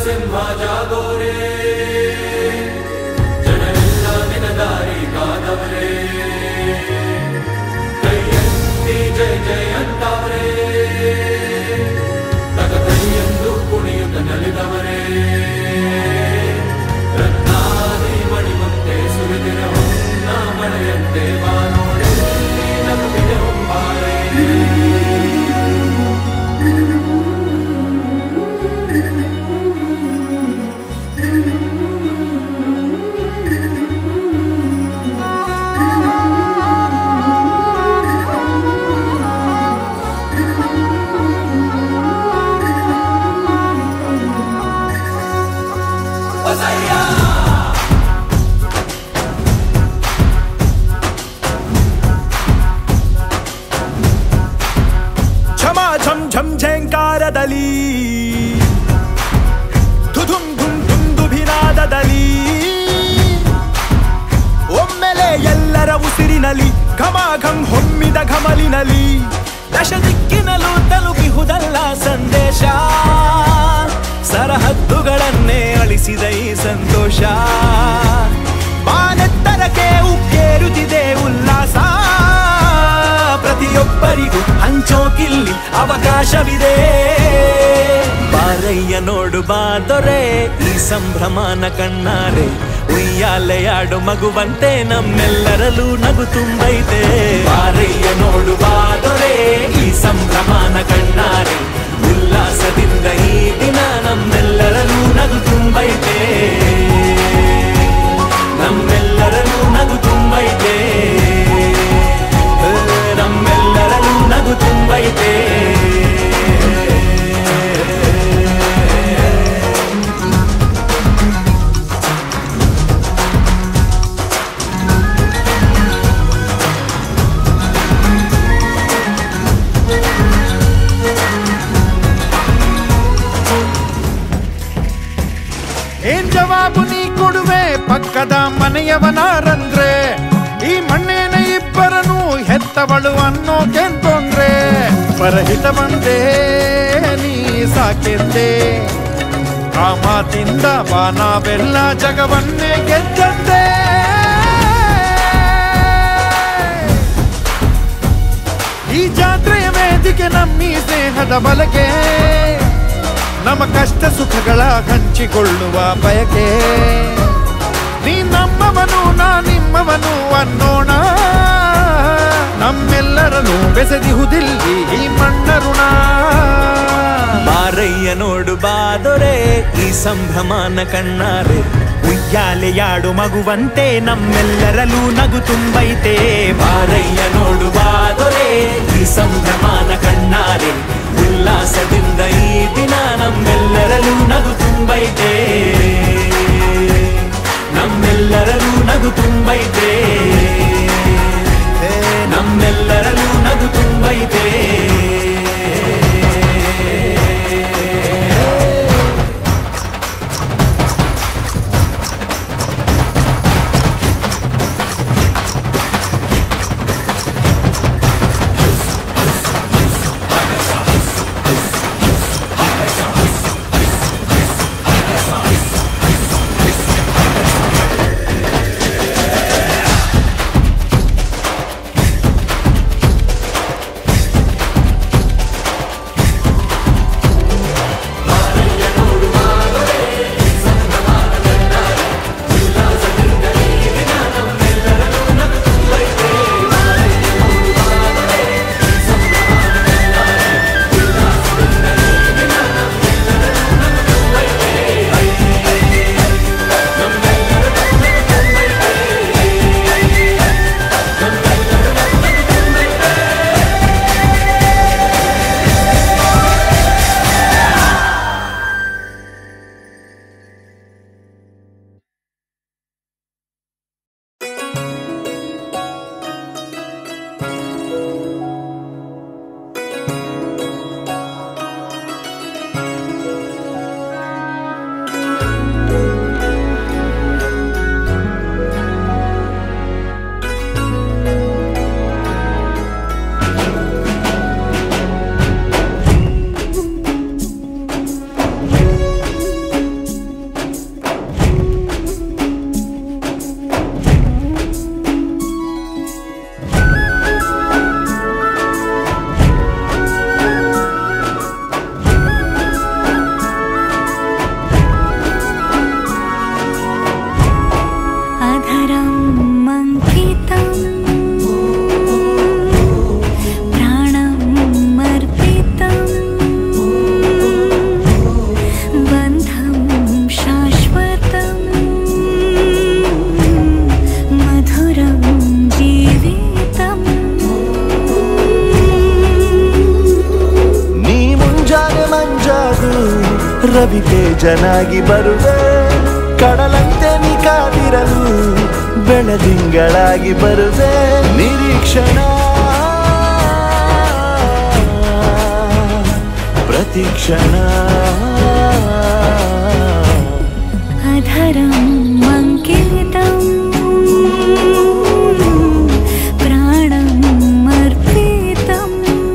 ನರಸಿಂಹ ಜಾಗೋರೆ ಜನರೆಲ್ಲ ನಿನ ದಾರಿ ಕಾದವರೇ ಕೈಯಂತಿ ಜಯ ಜಯ ಅಂತವರೇ ತಗದೈಯೆಂದು ಕುಣಿಯುತ್ತ ನಲಿದವರೇ ರತ್ನಾದಿ ಮಣಿಮಂತೆ ಸುರಿದಿರ ಹೊನ್ನ ಮಳೆಯಂತೆ ಬಾನೋಡೆ ನಗುತ್ತಿದೆ ಹೊಂಬಾಳೆ ಛಮ ಛಂ ಛಂ ಝೇಂಕಾರದಲ್ಲಿ ಧುಧುಂ ಧುಂ ಧುಂ ದುಭಿನಾದದಲ್ಲಿ ಒಮ್ಮೆಲೆ ಎಲ್ಲರ ಉಸಿರಿನಲ್ಲಿ ಘಮ ಘಂ ಹೊಮ್ಮಿದ ಘಮಲಿನಲ್ಲಿ ದಶ ದಿಕ್ಕಿನಲ್ಲೂ ತಲುಪಿಹುದಲ್ಲ ಸಂದೇಶ ಸರಹದ್ದುಗಳನ್ನೇ ಅಳಿಸಿದ ಈ ಸಂತೋಷ ಬಾನೆತ್ತರಕ್ಕೆ ಉಕ್ಕೇರುತ್ತಿದೆ ಉಲ್ಲಾಸ ಪ್ರತಿಯೊಬ್ಬರಿಗೂ ಹಂಚೋಕಿಲ್ಲಿ ಅವಕಾಶವಿದೆ ಬಾರಯ್ಯ ನೋಡು ಬಾದೊರೆ ಈ ಸಂಭ್ರಮನ ಕಣ್ಣಾರೆ ಉಯ್ಯಾಲೆಯಾಡು ಮಗುವಂತೆ ನಮ್ಮೆಲ್ಲರಲ್ಲೂ ನಗು ತುಂಬೈತೆ ಬಾರಯ್ಯ ನೋಡು ಬಾದೊರೆ ಈ ಸಂಭ್ರಮನ ಕಣ್ಣಾರೆ ಉಲ್ಲಾಸದಿಂದ ಈ ದಿನ ನಮ್ಮೆಲ್ಲರಲ್ಲೂ ನಗು ತುಂಬೈತೆ ನಮ್ಮೆಲ್ಲರಲ್ಲೂ ನಗು ತುಂಬೈತೆ ನಮ್ಮೆಲ್ಲರಲ್ಲೂ ನಗು ತುಂಬೈತೆ ಏನ್ ಜವಾಬು ನೀ ಕೊಡುವೆ ಪಕ್ಕದ ಮನೆಯವನಾರಂದ್ರೆ ಈ ಮಣ್ಣಿನ ಇಬ್ಬರನು ಹೆತ್ತವಳು ಅನ್ನೋಕೇನ್ ತೊಂದ್ರೆ ಪರಹಿತವಂದೇ ನೀ ಸಾಕೆಂದೆ ಆ ಮಾತಿಂದ ಬಾ ನಾವೆಲ್ಲ ಜಗವನ್ನೇ ಗೆದ್ದಂತೆ ಈ ಜಾತ್ರೆಯ ವೇದಿಕೆ ನಮ್ಮಿ ಸ್ನೇಹದ ಬಲಕೆ ನಮ್ಮ ಕಷ್ಟ ಸುಖಗಳ ಹಂಚಿಕೊಳ್ಳುವ ಬಯಕೆ ನೀ ನಮ್ಮವನು ನಾ ನಿಮ್ಮವನು ಅನ್ನೋಣ ನಮ್ಮೆಲ್ಲರನ್ನು ಬೆಸೆದಿಹುದಿಲ್ಲಿ ಈ ಮಣ್ಣ ಋಣ ಬಾರಯ್ಯ ನೋಡು ಬಾದೊರೆ ಈ ಸಂಭ್ರಮನ ಕಣ್ಣಾರೆ ಉಯ್ಯಾಲೆಯಾಡು ಮಗುವಂತೆ ನಮ್ಮೆಲ್ಲರಲ್ಲೂ ನಗು ತುಂಬೈತೆ ಬಾರಯ್ಯ ನೋಡು ಬಾದೊರೆ ಈ ಸಂಭ್ರಮನ ಕಣ್ಣಾರೆ ಉಲ್ಲಾಸದಿಂದ ಈ ದಿನ ನಮ್ಮೆಲ್ಲರಲ್ಲೂ ನಗು ತುಂಬೈತೆ ನಮ್ಮೆಲ್ಲರಲ್ಲೂ ನಗು ತುಂಬೈತೆ ನಮ್ಮೆಲ್ಲರಲ್ಲೂ ನಗು ತುಂಬೈತೆ ರವಿತೇಜನಾಗಿ ಬರುವೆ ಕಡಲಂತೆ ನೀ ಕಾದಿರಲು ಬೆಳದಿಂಗಳಾಗಿ ಬರುವೆ ನಿರೀಕ್ಷಣ ಪ್ರತಿಕ್ಷಣ अधरं मङ्कितं प्राणम् अर्पितम्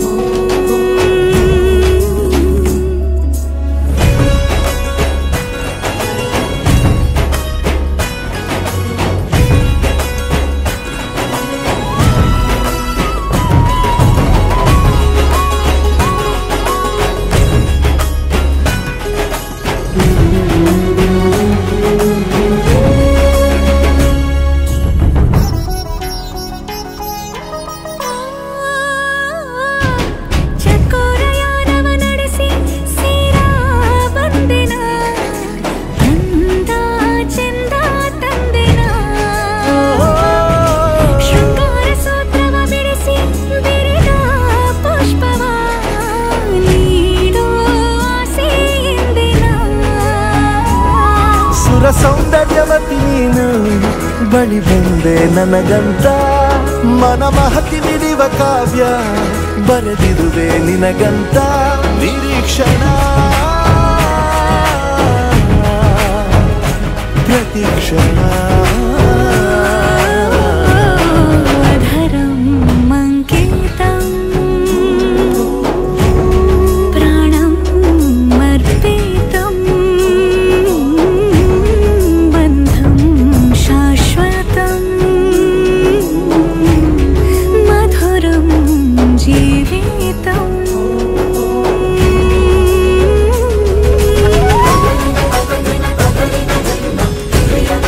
ಚಕೋರಯಾನವ ನಡೆಸಿ ಸೀರಾ ಬಂದೆನ ಅಂದ ಚೆಂದ ತಂದೆನ ಶೃಂಗಾರ ಸೂತ್ರವ ಬಿಡಿಸಿ ಬಿರಿದ ಪುಷ್ಪವ ನೀಡೋ ಆಸೆ ಎಂದೆನ ಸುರ ಸೌಂದರ್ಯವತಿ ನೀನು ಬಳಿ ಬಂದೆ ನನಗಂತ ಮನ ಮಹತಿ ಮಿಡಿವ ಕಾವ್ಯ ಬರೆದಿರುವೆ ನಿನಗಂತ ನಿರೀಕ್ಷಣ ಪ್ರತಿಕ್ಷಣ अधरं मङ्कितं प्राणम् अर्पितं बन्धं शाश्वतं मधुरं जीवितम्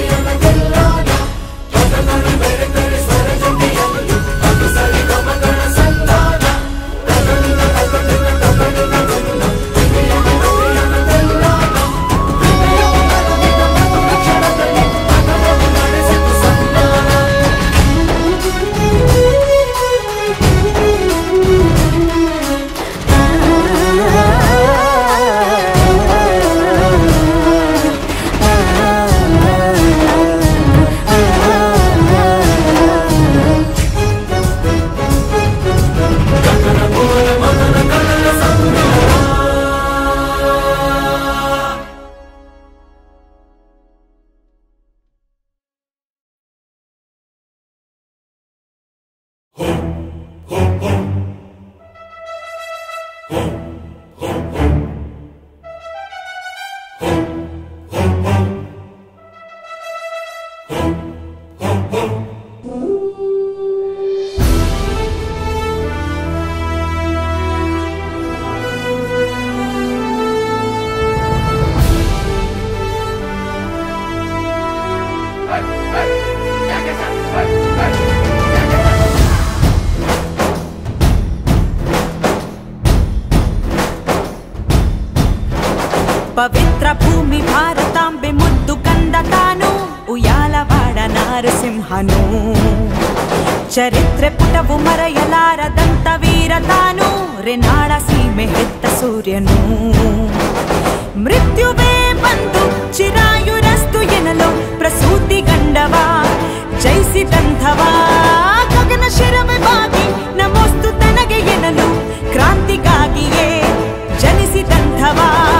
ಪವಿತ್ರ ಭೂಮಿ ಭಾರತಾಂಬೆ ಮುದ್ದು ಕಂದ ತಾನು ಉಯಾಲವಾಡ ನಾರಸಿಂಹನು ಚರಿತ್ರೆ ಪುಟವು ಮರೆಯಲಾರದಂತ ವೀರ ತಾನು ರೆನಾಳ ಸೀಮೆ ಹೆತ್ತ ಸೂರ್ಯನು ಮೃತ್ಯುವೇ ಬಂದು ಚಿರಾಯುರಸ್ತು ಎನ್ನಲು ಪ್ರಸೂತಿ ಗಂಡವ ಜಯಿಸಿದಂಥವ ಗಗನ ಶಿರವೆ ಬಾಗಿ ನಮೋಸ್ತು ತನಗೆ ಎನ್ನಲು ಕ್ರಾಂತಿಗಾಗಿಯೇ ಜನಿಸಿದಂಥವ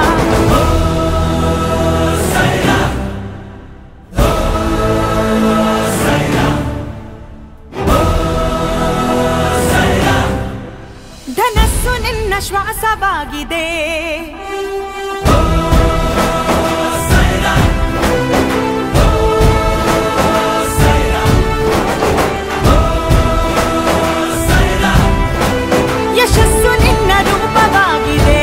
ಧನಸ್ಸು ನಿನ್ನ ಶ್ವಾಸವಾಗಿದೆ ಯಶಸ್ಸು ನಿನ್ನ ರೂಪವಾಗಿದೆ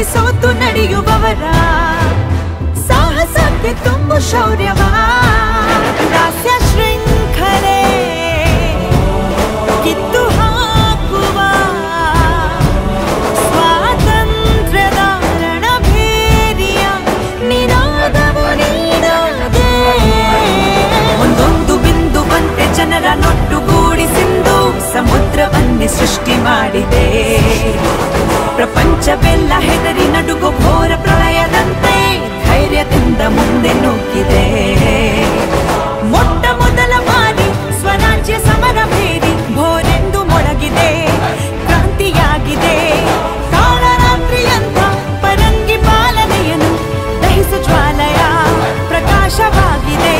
ಸೋತು ನಡೆಯುವವರ ಸಾಹಸಕ್ಕೆ ತುಂಬು ಶೌರ್ಯವ ದಾಸ್ಯ ಶೃಂಖಲೆ ಕಿತ್ತು ಹಾಕುವ ಸ್ವಾತಂತ್ರ್ಯದ ರಣಭೇರಿಯ ನಿನಾದವು ನೀನಾದೆ ಒಂದೊಂದು ಬಿಂದುವಂತೆ ಜನರ ನೊಟ್ಟುಗೂಡಿಸಿಂದು ಸಮುದ್ರವನ್ನೇ ಸೃಷ್ಟಿ ಮಾಡಿದೆ ಪ್ರಪಂಚವೆಲ್ಲ ಹೆದರಿ ನಡುಗು ಘೋರ ಪ್ರಳಯದಂತೆ ಧೈರ್ಯದಿಂದ ಮುಂದೆ ನುಗ್ಗಿದೆ ಮೊಟ್ಟ ಮೊದಲ ಬಾರಿ ಸ್ವರಾಜ್ಯ ಸಮರ ಭೇರಿ ಭೋರೆಂದು ಮೊಳಗಿದೆ ಕ್ರಾಂತಿಯಾಗಿದೆ ಕಾಳರಾತ್ರಿಯಂತ ಪರಂಗಿ ಪಾಲನೆಯನ್ನು ದಹಿಸು ಜ್ವಾಲಯ ಪ್ರಕಾಶವಾಗಿದೆ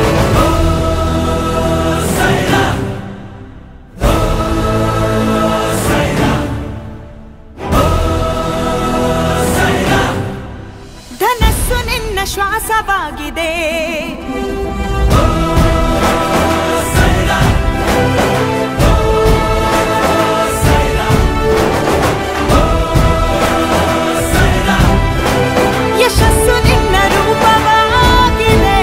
ಧನಸ್ಸು ನಿನ್ನ ಶ್ವಾಸವಾಗಿದೆ ಯಶಸ್ಸು ನಿನ್ನ ರೂಪವಾಗಿದೆ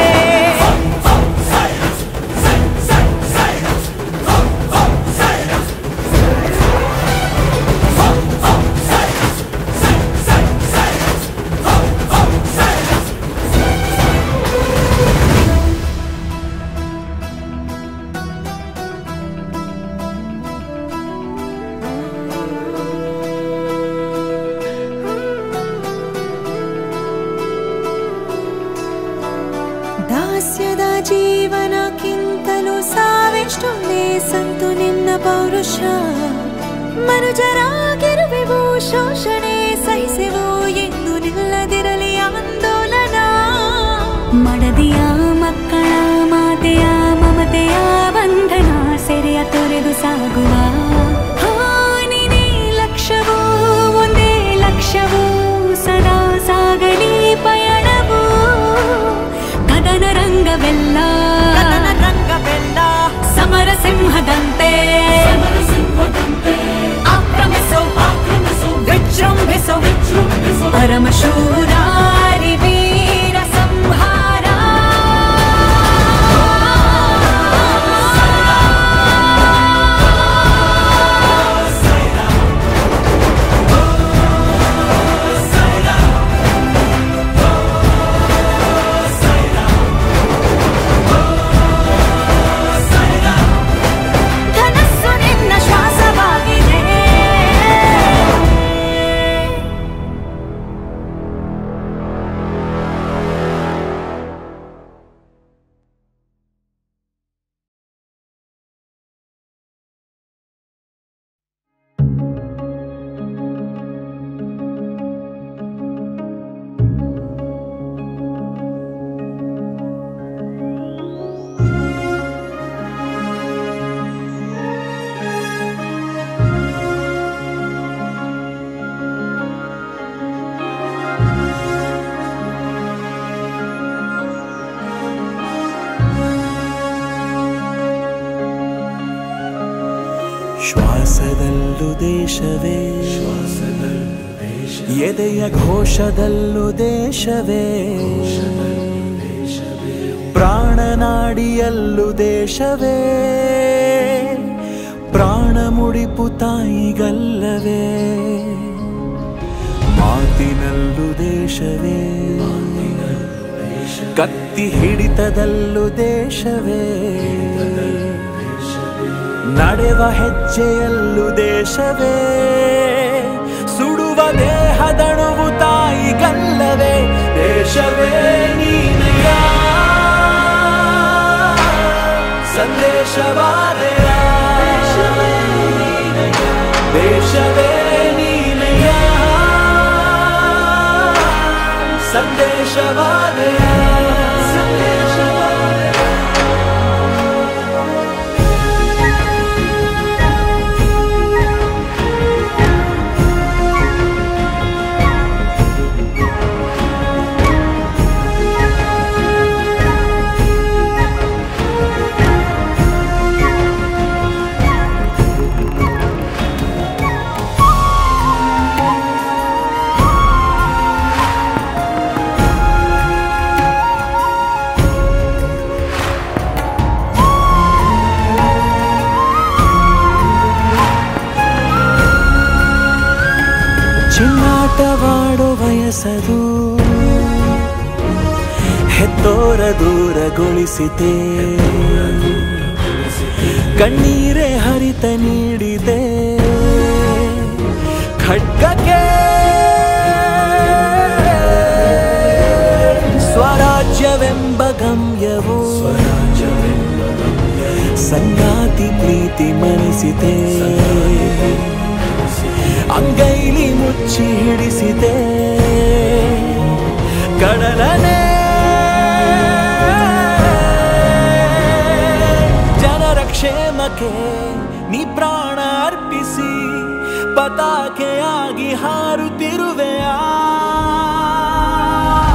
ದಾಸ್ಯದ ಜೀವನಕ್ಕಿಂತಲೂ ಸಾವೆಷ್ಟು ಸಂತು ನಿನ್ನ ಪೌರುಷ ಮನುಜರಾಗಿರುವೆವು ಶೋಷಣೆ ಸಹಿಸೆವು ಎಂದು ನಿಲ್ಲದಿರಲಿ ಆಂದೋಲನ ಮಡದಿಯ ಮಕ್ಕಳ ಮಾತೆಯ ಮಮತೆಯ ಬಂಧನ ಸೆರೆಯ ತೊರೆದು ಸಾಗುವ ಹಾನಿನೇ ಲಕ್ಷ್ಯವೂ ಒಂದೇ ಲಕ್ಷ್ಯವೂ ಸದಾ ಸಾಗಲಿ ಪಯಣವು ಕದನ ರಂಗವೆಲ್ಲ ರಂಗವೆಲ್ಲ ಸಮರ ಸಿಂಹದಂತೆ ಆಕ್ರಮಿಸೋ ವಿಜೃಂಭಿಸೋ ಪರಮಶೂರಾರಿ ವೀರ ಸಂಹಾರ ಧನಸ್ಸು ನಿನ್ನ ಶ್ವಾಸವಾಗಿದೆ ಶ್ವಾಸದಲ್ಲೂ ದೇಶವೇ ಎದೆಯ ಘೋಷದಲ್ಲೂ ದೇಶವೇ ಪ್ರಾಣನಾಡಿಯಲ್ಲೂ ದೇಶವೇ ಪ್ರಾಣ ಮುಡಿಪು ತಾಯಿಗಲ್ಲವೇ ಮಾತಿನಲ್ಲೂ ದೇಶವೇ ಕತ್ತಿ ಹಿಡಿತದಲ್ಲೂ ದೇಶವೇ ನಡೆವ ಹೆಜ್ಜೆಯಲ್ಲೂ ದೇಶವೇ ಸುಡುವ ದೇಹದಣುವು ತಾಯಿಗಲ್ಲವೇ ದೇಶವೇ ನೀನೆಯ ಸಂದೇಶವಾದೆಯ ದೇಶವೇ ನೀನೆಯ ಸಂದೇಶವಾದೆಯ ಸಂದೇಶವಾದೆಯ ಧನಸ್ಸು ಬೆಳೆಸದು ಹೆತ್ತೋರ ದೂರಗೊಳಿಸಿದೆ ಕಣ್ಣೀರೇ ಹರಿತ ನೀಡಿದೆ ಖಡ್ಗಕ್ಕೆ ಸ್ವರಾಜ್ಯವೆಂಬ ಗಮ್ಯವು ಸಂಗಾತಿ ಪ್ರೀತಿ ಮನಿಸಿದೆ ಅಂಗೈಲಿ ಮುಚ್ಚಿ ಹಿಡಿಸಿದೆ ಕಡಲನೆ ಜನರ ಕ್ಷೇಮಕ್ಕೆ ನೀ ಪ್ರಾಣ ಅರ್ಪಿಸಿ ಪತಾಕೆಯಾಗಿ ಹಾರುತ್ತಿರುವೆಯಾ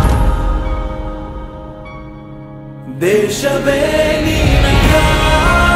ದೇಶವೇ ನೀನಯ್ಯ